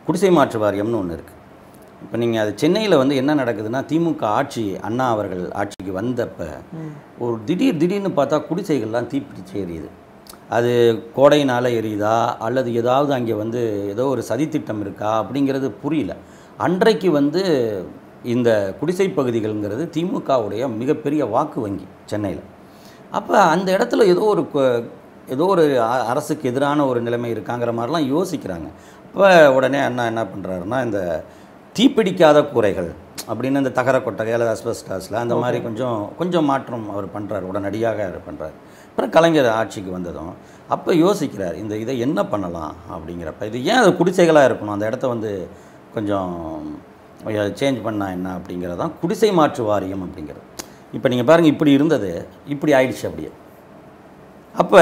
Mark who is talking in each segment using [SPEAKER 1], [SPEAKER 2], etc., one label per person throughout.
[SPEAKER 1] குடிசை மாற்று வாரியம்னு ஒன்று இருக்குது இப்போ நீங்கள் அது சென்னையில் வந்து என்ன நடக்குதுன்னா திமுக ஆட்சி அண்ணா அவர்கள் ஆட்சிக்கு வந்தப்ப ஒரு திடீர் திடீர்னு பார்த்தா குடிசைகள்லாம் தீப்பிடிச்சு எரியுது அது கோடையினால் எரியுதா அல்லது ஏதாவது அங்கே வந்து ஏதோ ஒரு சதித்திட்டம் இருக்கா அப்படிங்கிறது புரியல அன்றைக்கு வந்து இந்த குடிசை பகுதிகள்ங்கிறது திமுகவுடைய மிகப்பெரிய வாக்கு வங்கி சென்னையில் அப்போ அந்த இடத்துல ஏதோ ஒரு கு- ஏதோ ஒரு அ- அரசுக்கு எதிரான ஒரு நிலைமை இருக்காங்கிற மாதிரிலாம் யோசிக்கிறாங்க அப்போ உடனே அண்ணா என்ன பண்ணுறாருன்னா இந்த தீப்பிடிக்காத கூரைகள் அப்படின்னு இந்த தகர கொட்டகை அல்லது அஸ்பஸ்டாஸில் அந்த மாதிரி கொஞ்சம் கொஞ்சம் மாற்றம் அவர் பண்ணுறாரு உடனடியாக அவர் பண்ணுறாரு அப்புறம் கலைஞர் ஆட்சிக்கு வந்ததும் அப்போ யோசிக்கிறார் இந்த இதை என்ன பண்ணலாம் அப்படிங்கிறப்ப இது ஏன் அது குடிசைகளாக இருக்கணும் அந்த இடத்த வந்து கொஞ்சம் சேஞ்ச் பண்ணா என்ன அப்படிங்கிறது தான் குடிசை மாற்று வாரியம் அப்படிங்கிறது இப்போ நீங்கள் பாருங்கள் இப்படி இருந்தது இப்படி ஆயிடுச்சு அப்படியே அப்போ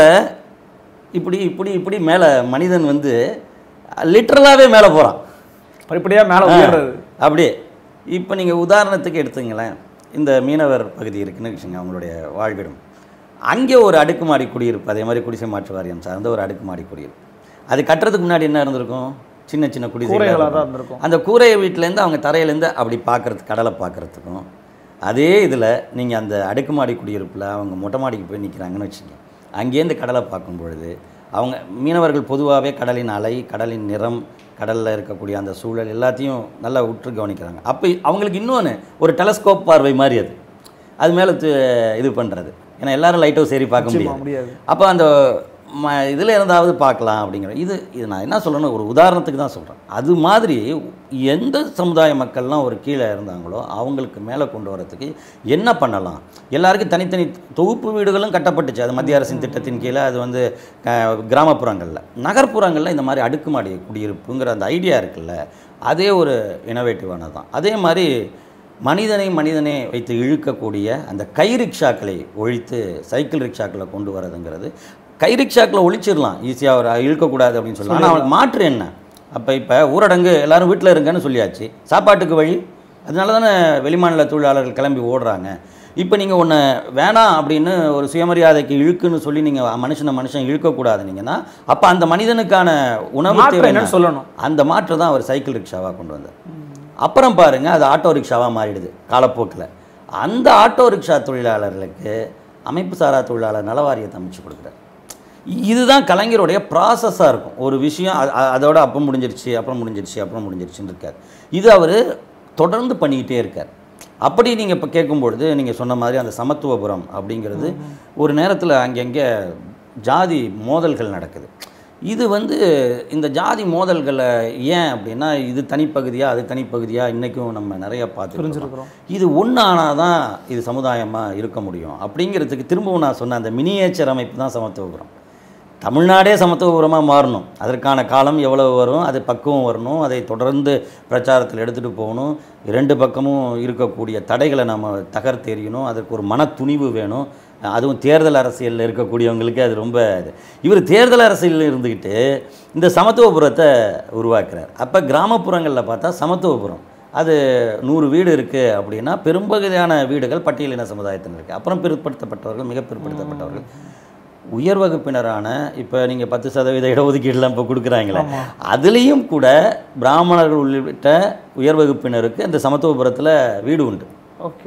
[SPEAKER 1] இப்படி இப்படி இப்படி மேலே மனிதன் வந்து லிட்ரலாகவே மேலே போகிறான்
[SPEAKER 2] படிப்படியாக மேலே உயர்றது
[SPEAKER 1] அப்படியே இப்போ நீங்கள் உதாரணத்துக்கு எடுத்துங்களேன் இந்த மீனவர் பகுதி இருக்குன்னு வச்சுங்க அவங்களுடைய வாழ்விடம் அங்கே ஒரு அடுக்குமாடி குடியிருப்பு அதே மாதிரி குடிசை மாற்று வாரியம் சார்ந்த ஒரு அடுக்குமாடி குடியிருப்பு அது கட்டுறதுக்கு முன்னாடி என்ன இருந்திருக்கும் சின்ன சின்ன குடிசைகளாக
[SPEAKER 2] கூரைகளாக தான்
[SPEAKER 1] இருக்கும்.
[SPEAKER 2] இருந்திருக்கும்
[SPEAKER 1] அந்த கூரை வீட்டிலேருந்து அவங்க தரையிலேருந்து அப்படி பார்க்குறது கடலை பார்க்குறதுக்கும் அதே இதில் நீங்கள் அந்த அடுக்குமாடி குடியிருப்பில் அவங்க மொட்டை மாடிக்கு போய் நிற்கிறாங்கன்னு வச்சுங்க அங்கேருந்து கடலை பார்க்கும் பொழுது அவங்க மீனவர்கள் பொதுவாகவே கடலின் அலை கடலின் நிறம் கடலில் இருக்கக்கூடிய அந்த சூழல் எல்லாத்தையும் நல்லா உற்று கவனிக்கிறாங்க அப்போ அவங்களுக்கு இன்னொன்று ஒரு டெலஸ்கோப் பார்வை மாதிரி அது அது மேலே இது பண்ணுறது ஏன்னா எல்லாரும் லைட் ஹவுஸ் ஏறி பார்க்க
[SPEAKER 2] நிச்சயமா
[SPEAKER 1] முடியாது
[SPEAKER 2] முடியாது
[SPEAKER 1] அப்போ அந்த ம இதில் இருந்தாவது பார்க்கலாம் அப்படிங்கிற இது இது நான் என்ன சொல்லணும் ஒரு உதாரணத்துக்கு தான் சொல்கிறேன் அது மாதிரி எந்த சமுதாய மக்கள்லாம் ஒரு கீழே இருந்தாங்களோ அவங்களுக்கு மேலே கொண்டு வரதுக்கு என்ன பண்ணலாம் எல்லாருக்கும் தனித்தனி தொகுப்பு வீடுகளும் கட்டப்பட்டுச்சு அது மத்திய அரசின் திட்டத்தின் கீழே அது வந்து அஹ், கிராமப்புறங்களில் நகர்ப்புறங்களில் இந்த மாதிரி அடுக்குமாடி குடியிருப்புங்கிற அந்த ஐடியா இருக்குல்ல அதே ஒரு இனோவேட்டிவானது தான் அதே மாதிரி மனிதனை மனிதனை வைத்து இழுக்கக்கூடிய அந்த கை ரிக்ஷாக்களை ஒழித்து சைக்கிள் ரிக்ஷாக்களை கொண்டு வரதுங்கிறது கை ரிக்ஷாக்களை ஒழிச்சிடலாம் ஈஸியாக ஒரு இழுக்கக்கூடாது அப்படின்னு சொல்லலாம் ஆனால் அவனுக்கு மாற்று என்ன அப்போ இப்போ ஊரடங்கு எல்லாரும் வீட்டில் இருங்கன்னு சொல்லியாச்சு சாப்பாட்டுக்கு வழி அதனால தானே வெளிமாநில தொழிலாளர்கள் கிளம்பி ஓடுறாங்க இப்போ நீங்கள் ஒன்று வேணாம் அப்படின்னு ஒரு சுயமரியாதைக்கு இழுக்குன்னு சொல்லி நீங்கள் மனுஷனை மனுஷன் இழுக்கக்கூடாதுனீங்கன்னா அப்போ அந்த மனிதனுக்கான உணவு
[SPEAKER 2] மாற்றம்
[SPEAKER 1] தேவை என்ன?
[SPEAKER 2] என்னன்னு சொல்லணும்
[SPEAKER 1] அந்த மாற்று தான் அவர் சைக்கிள் ரிக்ஷாவாக கொண்டு வந்தார் அப்புறம் பாருங்க அது ஆட்டோ ரிக்ஷாவாக மாறிடுது காலப்போக்கில் அந்த ஆட்டோ ரிக்ஷா தொழிலாளர்களுக்கு அமைப்பு சாரா தொழிலாளர் நல வாரியத்தை அமைச்சு கொடுக்குறாரு இதுதான் கலைஞருடைய ப்ராசஸாக இருக்கும் ஒரு விஷயம் அ- அ- அதோட அப்போ முடிஞ்சிருச்சு அப்புறம் முடிஞ்சிருச்சு அப்புறம் முடிஞ்சிருச்சுன்னு இருக்கார் இது அவர் தொடர்ந்து பண்ணிக்கிட்டே இருக்கார் அப்படி நீங்கள் இப்போ கேட்கும்பொழுது நீங்கள் சொன்ன மாதிரி அந்த சமத்துவபுரம் அப்படிங்கிறது ஒரு நேரத்தில் அங்கங்கே ஜாதி மோதல்கள் நடக்குது இது வந்து இந்த ஜாதி மோதல்களை ஏன் அப்படின்னா இது தனிப்பகுதியா அது தனிப்பகுதியா இன்றைக்கும் நம்ம நிறைய பார்த்து
[SPEAKER 2] புரிஞ்சிருக்கிறோம்
[SPEAKER 1] இது ஒன்று ஆனால் தான் இது சமுதாயமாக இருக்க முடியும் அப்படிங்கிறதுக்கு திரும்பவும் நான் சொன்ன அந்த மினியேச்சர் அமைப்பு தான் சமத்துவபுரம் தமிழ்நாடே சமத்துவபுரமாக மாறணும் அதற்கான காலம் எவ்வளவு வரும் அது பக்குவம் வரணும் அதை தொடர்ந்து பிரச்சாரத்தில் எடுத்துகிட்டு போகணும் இரண்டு பக்கமும் இருக்கக்கூடிய தடைகளை நம்ம தகர்த்தெறியணும் அதற்கு ஒரு மன துணிவு வேணும் அதுவும் தேர்தல் அரசியலில் இருக்கக்கூடியவங்களுக்கு அது ரொம்ப இது இவர் தேர்தல் அரசியலில் இருந்துக்கிட்டு இந்த சமத்துவபுரத்தை உருவாக்குறார் அப்போ கிராமப்புறங்களில் பார்த்தா சமத்துவபுரம் அது நூறு வீடு இருக்குது அப்படின்னா பெரும்பகுதியான வீடுகள் பட்டியலின சமுதாயத்தில் இருக்குது அப்புறம் பிற்படுத்தப்பட்டவர்கள் மிக பிற்படுத்தப்பட்டவர்கள் உயர் வகுப்பினரான இப்போ நீங்கள் பத்து சதவீத இடஒதுக்கீடுலாம் இப்போ கொடுக்குறாங்களே அதுலேயும் கூட பிராமணர்கள் உள்ளிட்ட உயர் வகுப்பினருக்கு இந்த சமத்துவபுரத்தில் வீடு உண்டு
[SPEAKER 2] ஓகே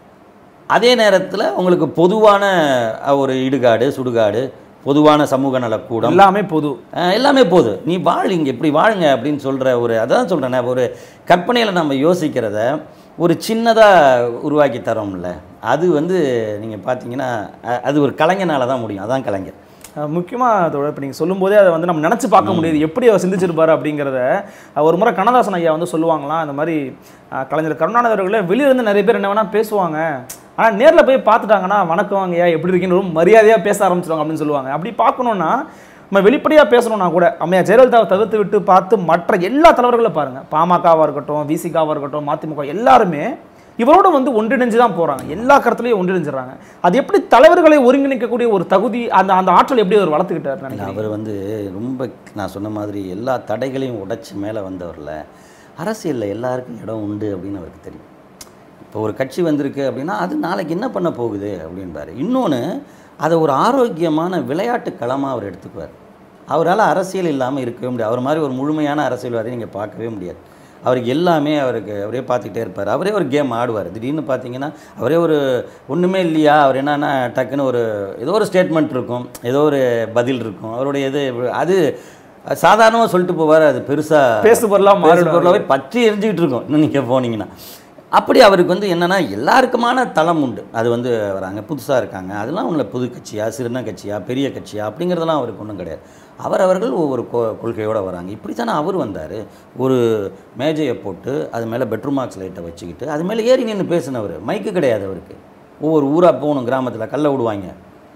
[SPEAKER 1] அதே நேரத்தில் உங்களுக்கு பொதுவான அஹ், ஒரு இடுகாடு சுடுகாடு பொதுவான சமூக நலக்கூடம்
[SPEAKER 2] எல்லாமே பொது
[SPEAKER 1] அஹ் எல்லாமே போது நீ வாழ் இங்கே இப்படி வாழுங்க அப்படின்னு சொல்கிற ஒரு அதான் சொல்கிறேனே ஒரு கற்பனையில் நம்ம யோசிக்கிறத ஒரு சின்னதாக உருவாக்கி தரோம்ல அது வந்து நீங்கள் பார்த்தீங்கன்னா அ- அது ஒரு கலைஞனால தான் முடியும் அதான் கலைஞர்
[SPEAKER 2] முக்கியமாக அதோட இப்போ நீங்கள் சொல்லும்போதே அதை வந்து நம்ம நினச்சி பார்க்க முடியுது எப்படி அவர் சிந்திச்சிருப்பாரு அப்படிங்கிறத அஹ், ஒரு முறை கண்ணதாசன் ஐயா வந்து சொல்லுவாங்களாம் இந்த மாதிரி அஹ், கலைஞர் கருணாநிதி அவர்களே வெளிய இருந்து நிறைய பேர் என்ன வேணால் பேசுவாங்க ஆனால் நேரில் போய் பார்த்துட்டாங்கன்னா வணக்கம் ஐயா எப்படி இருக்கீங்கன்னு ரொம்ப மரியாதையாக பேச ஆரம்பிச்சிருவாங்க அப்படின்னு சொல்லுவாங்க அப்படி பார்க்கணுன்னா நம்ம வெளிப்படையாக பேசணும்னா கூட அம்மையா ஜெயலலிதாவை தவிர்த்து விட்டு பார்த்து மற்ற எல்லா தலைவர்களும் பாருங்கள் பாமகவாக இருக்கட்டும் விசிகாவாக இருக்கட்டும் மதிமுக எல்லாருமே இவரோட வந்து ஒன்றிணைஞ்சு தான் போகிறாங்க எல்லா கருத்துலையும் ஒன்றிணைஞ்சிடறாங்க அது எப்படி தலைவர்களை ஒருங்கிணைக்கக்கூடிய ஒரு தகுதி அந்த அந்த ஆற்றல் எப்படி அவர் வளர்த்துக்கிட்டார் நினைக்கிறேன்
[SPEAKER 1] அவர் வந்து ரொம்ப நான் சொன்ன மாதிரி எல்லா தடைகளையும் உடைச்சி மேலே வந்தவரில் அரசியலில் எல்லாருக்கும் இடம் உண்டு அப்படின்னு அவருக்கு தெரியும் இப்போ ஒரு கட்சி வந்திருக்கு அப்படின்னா அது நாளைக்கு என்ன பண்ண போகுது அப்படின்பாரு இன்னொன்று அதை ஒரு ஆரோக்கியமான விளையாட்டு களமாக அவர் எடுத்துக்குவார் அவரால் அரசியல் இல்லாமல் இருக்கவே முடியாது அவர் மாதிரி ஒரு முழுமையான அரசியல்வாதி நீங்கள் பார்க்கவே முடியாது அவருக்கு எல்லாமே அவருக்கு அவரே பார்த்துக்கிட்டே இருப்பார் அவரே ஒரு கேம் ஆடுவார் திடீர்னு பார்த்தீங்கன்னா அவரே ஒரு ஒன்றுமே இல்லையா அவர் என்னன்னா டக்குன்னு ஒரு ஏதோ ஒரு ஸ்டேட்மெண்ட் இருக்கும் ஏதோ ஒரு பதில் இருக்கும் அவருடைய இது அது சாதாரணமாக சொல்லிட்டு போவார் அது பெருசாக
[SPEAKER 2] பேசு பொருளா மாறிடும்.
[SPEAKER 1] பொருளாகவே பற்றி எரிஞ்சுக்கிட்டு இருக்கும் இன்னும் நீங்கள் போனீங்கன்னா அப்படி அவருக்கு வந்து என்னென்னா எல்லாருக்குமான தளம் உண்டு அது வந்து வராங்க புதுசாக இருக்காங்க அதெல்லாம் உங்களை புது கட்சியா சிறுன கட்சியா பெரிய கட்சியா அப்படிங்கிறதெல்லாம் அவருக்கு ஒன்றும் கிடையாது அவரவர்கள் ஒவ்வொரு கொ கொள்கையோடு வராங்க இப்படி தானே அவர் வந்தார் ஒரு மேஜையை போட்டு அது மேலே பெட்ரூம் மார்க்ஸ் லைட்டை வச்சுக்கிட்டு அது மேலே ஏறி நின்று பேசினவர் மைக்கு கிடையாது அவருக்கு ஒவ்வொரு ஊராக போகணும் கிராமத்தில் கல்லை விடுவாங்க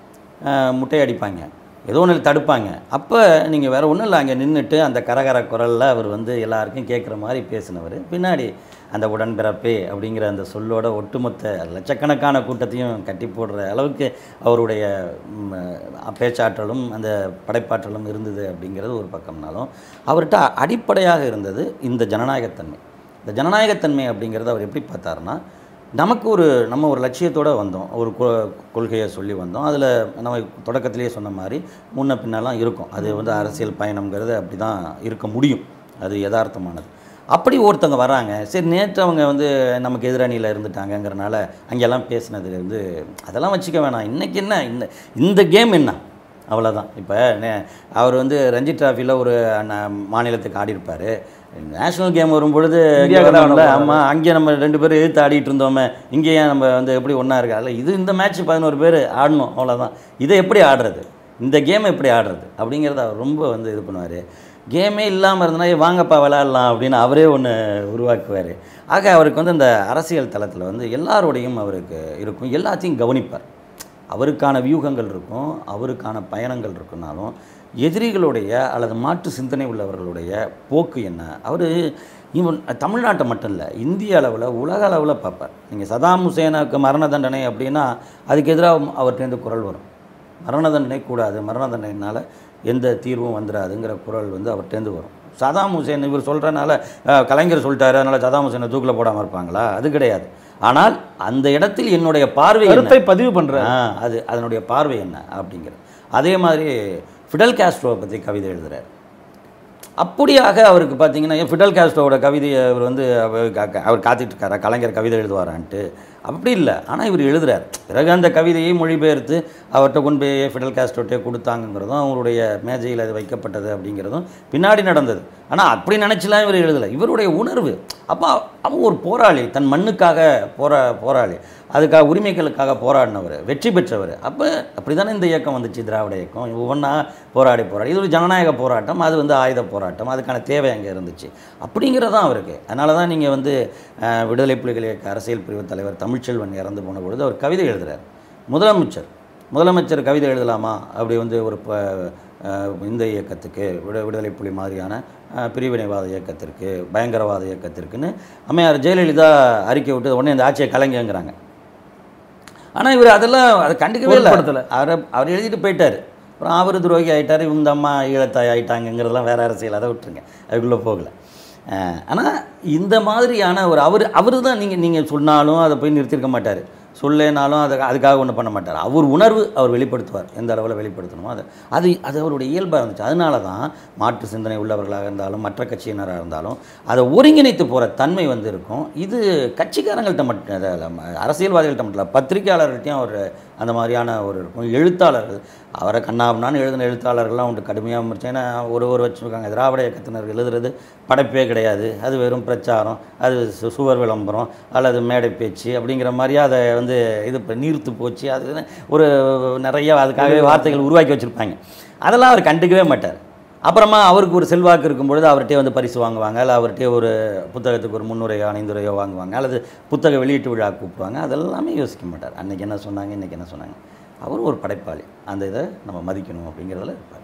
[SPEAKER 1] அஹ் முட்டை அடிப்பாங்க ஏதோ ஒன்று தடுப்பாங்க அப்போ நீங்கள் வேறு ஒன்றும் இல்லை அங்கே நின்றுட்டு அந்த கரகர குரலில் அவர் வந்து எல்லாருக்கும் கேட்குற மாதிரி பேசினவர் பின்னாடி அந்த உடன்பிறப்பே அப்படிங்கிற அந்த சொல்லோட ஒட்டுமொத்த லட்சக்கணக்கான கூட்டத்தையும் கட்டி போடுற அளவுக்கு அவருடைய ம், பேச்சாற்றலும் அந்த படைப்பாற்றலும் இருந்தது அப்படிங்கிறது ஒரு பக்கம்னாலும் அவர்கிட்ட அடிப்படையாக இருந்தது இந்த ஜனநாயகத்தன்மை இந்த ஜனநாயகத்தன்மை அப்படிங்கிறத அவர் எப்படி பார்த்தாருன்னா நமக்கு ஒரு நம்ம ஒரு லட்சியத்தோடு வந்தோம் ஒரு கொ- கொள்கையை சொல்லி வந்தோம் அதில் நம்ம தொடக்கத்திலேயே சொன்ன மாதிரி முன்ன பின்னெல்லாம் இருக்கும் அது வந்து அரசியல் பயணம்ங்கிறது அப்படி தான் இருக்க முடியும் அது யதார்த்தமானது அப்படி ஒருத்தவங்க வராங்க சரி நேற்று அவங்க வந்து நமக்கு எதிரணியில் இருந்துட்டாங்கங்கிறனால அங்கெல்லாம் பேசினது வந்து அதெல்லாம் வச்சுக்க வேணாம் இன்றைக்கி என்ன இந்த இந்த கேம் என்ன அவ்வளோதான் இப்போ அவர் வந்து ரஞ்சி டிராஃபியில் ஒரு ந- மாநிலத்துக்கு ஆடி இருப்பார் நேஷனல் கேம் வரும்பொழுது
[SPEAKER 2] இந்தியாவுக்கு தான்
[SPEAKER 1] வரணும்ல,
[SPEAKER 2] ஆட
[SPEAKER 1] ஆமா அங்கே நம்ம ரெண்டு பேரும் எதிர்த்து ஆடிட்டு இருந்தோமே இங்கே ஏன் நம்ம வந்து எப்படி ஒன்றா இருக்கா இல்லை இது இந்த மேட்ச் பதினோரு பேர் ஆடணும் அவ்வளோதான் இதை எப்படி ஆடுறது இந்த கேமை எப்படி ஆடுறது அப்படிங்கிறத அவர் ரொம்ப வந்து இது பண்ணுவார் கேமே இல்லாமல் இருந்தனா "ஏய், வாங்கப்பா விளையாடலாம் அப்படின்னு அவரே ஒன்று உருவாக்குவார் ஆக அவருக்கு வந்து இந்த அரசியல் தளத்தில் வந்து எல்லாரோடையும் அவருக்கு இருக்கும் எல்லாத்தையும் கவனிப்பார் அவருக்கான வியூகங்கள் இருக்கும் அவருக்கான பயணங்கள் இருக்குனாலும் எதிரிகளுடைய அல்லது மாற்று சிந்தனை உள்ளவர்களுடைய போக்கு என்ன அவர் இவன் தமிழ்நாட்டை மட்டும் இல்லை இந்திய அளவில் உலக அளவில் பார்ப்பார் நீங்கள் சதாம் ஹுசேனுக்கு மரண தண்டனை அப்படின்னா அதுக்கு எதிராக அவர்கிட்டேருந்து குரல் வரும் மரண தண்டனை கூடாது மரண தண்டனையினால் எந்த தீர்வும் வந்துடாதுங்கிற குரல் வந்து அவர்கிட்டேருந்து வரும் சதாம் ஹுசேன் இவர் சொல்கிறனால கலைஞர் சொல்லிட்டாரு அதனால் சதாம் ஹுசேனை தூக்கில் போடாமல் இருப்பாங்களா அது கிடையாது ஆனால் அந்த இடத்தில் என்னுடைய பார்வை என்ன?
[SPEAKER 2] கருத்தை பதிவு பண்ற
[SPEAKER 1] ஆ அது அதனுடைய பார்வை என்ன அப்படிங்கிறது அதே மாதிரி ஃபிடல் காஸ்ட்ரோவை பற்றி கவிதை எழுதுறார் அப்படியாக அவருக்கு பார்த்தீங்கன்னா ஏன் ஃபிடல் காஸ்ட்ரோவோட கவிதையை அவர் வந்து அவர் கா- அவர் காத்துட்டு இருக்காரா கலைஞர் கவிதை எழுதுவாரான்ட்டு அப்படி இல்லை ஆனால் இவர் எழுதுறார் பிறகு அந்த கவிதையை மொழிபெயர்த்து அவர்கிட்ட கொண்டு போய் ஃபிடல் காஸ்ட்ரோட்டே கொடுத்தாங்கங்கிறதும் அவருடைய மேஜையில் அது வைக்கப்பட்டது அப்படிங்கிறதும் பின்னாடி நடந்தது ஆனால் அப்படி நினச்சிலாம் இவர் எழுதலை இவருடைய உணர்வு அப்போ அவன் ஒரு போராளி தன் மண்ணுக்காக போரா போராளி அதுக்காக உரிமைகளுக்காக போராடினவர் வெற்றி பெற்றவர் அப்போ அப்படி தானே இந்த இயக்கம் வந்துச்சு திராவிட இயக்கம் ஒவ்வொன்றா போராடி போராடி இது ஒரு ஜனநாயக போராட்டம் அது வந்து ஆயுத போராட்டம் அதுக்கான தேவை அங்கே இருந்துச்சு அப்படிங்கிறதான் அவருக்கு அதனால தான் நீங்கள் வந்து அஹ், விடுதலை புலிகள் இயக்க அரசியல் பிரிவு தலைவர் தமிழ்ச்செல்வன் இறந்து போன பொழுது அவர் கவிதை எழுதுறார் முதலமைச்சர் முதலமைச்சர் கவிதை எழுதலாமா அப்படி வந்து ஒரு ப அஹ், இந்த இயக்கத்துக்கு விடு விடுதலை புலி மாதிரியான அஹ், பிரிவினைவாத இயக்கத்திற்கு பயங்கரவாத இயக்கத்திற்குன்னு அம்மையார் ஜெயலலிதா அறிக்கை விட்டு உடனே இந்த ஆட்சியை கலைங்கங்கிறாங்க ஆனால் இவர் அதெல்லாம் அதை கண்டுக்கவே இல்லை
[SPEAKER 2] பொருட்படுத்தல.
[SPEAKER 1] அவரை அவர் எழுதிட்டு போயிட்டார் அப்புறம் அவர் துரோகி ஆயிட்டார் இவங்க அம்மா ஈழத்தாய் ஆயிட்டாங்கங்கிறதெல்லாம் வேற அரசியல் அதை விட்டுருங்க அதுக்குள்ளே போகலை ஆனால் இந்த மாதிரியான ஒரு அவர் அவர் தான் நீங்கள் நீங்கள் சொன்னாலும் அதை போய் நிறுத்திருக்க மாட்டார் சொல்லேனாலும் அதை அதுக்காக ஒன்றும் பண்ண மாட்டார் அவர் உணர்வு அவர் வெளிப்படுத்துவார் எந்த அளவில் வெளிப்படுத்தணுமோ அதை அது அது அவருடைய இயல்பாக இருந்துச்சு அதனால தான் மாற்று சிந்தனை உள்ளவர்களாக இருந்தாலும் மற்ற கட்சியினராக இருந்தாலும் அதை ஒருங்கிணைத்து போகிற தன்மை வந்து இருக்கும் இது கட்சிக்காரங்கள்ட்ட மட்டும் அது இல்ல, ம- அரசியல்வாதிகள்ட்ட மட்டும் இல்லை பத்திரிகையாளர்கள்ட்டையும் அவர் அந்த மாதிரியான ஒரு இருக்கும் எழுத்தாளர்கள் அவரை கண்ணாபண்ணான்னு எழுதின எழுத்தாளர்கள்லாம் உண்டு கடுமையாக முடிச்சு ஏன்னா ஒரு ஒரு வச்சுருக்காங்க திராவிட இயக்கத்தினர் எழுதுறது படைப்பே கிடையாது அது வெறும் பிரச்சாரம் அது சு- சுவர் விளம்பரம் அல்லது மேடை பேச்சு அப்படிங்கிற மாதிரி அதை வந்து இது இப்ப நீர்த்து போச்சு அது இதுன்னு ஒரு நிறைய அதுக்காகவே வார்த்தைகள் உருவாக்கி வச்சுருப்பாங்க அதெல்லாம் அவர் கண்டுக்கவே மாட்டார் அப்புறமா அவருக்கு ஒரு செல்வாக்கு இருக்கும் பொழுது அவர்கிட்டே வந்து பரிசு வாங்குவாங்க அல்ல அவர்கிட்டே ஒரு புத்தகத்துக்கு ஒரு முன்னுரையோ அணிந்துரையோ வாங்குவாங்க அல்லது புத்தக வெளியீட்டு விழா கூப்பிடுவாங்க அதெல்லாமே யோசிக்க மாட்டார் அன்னைக்கு என்ன சொன்னாங்க இன்னைக்கு என்ன சொன்னாங்க அவரும் ஒரு படைப்பாளி அந்த இதை நம்ம மதிக்கணும் அப்படிங்கிறதுல இருப்பார்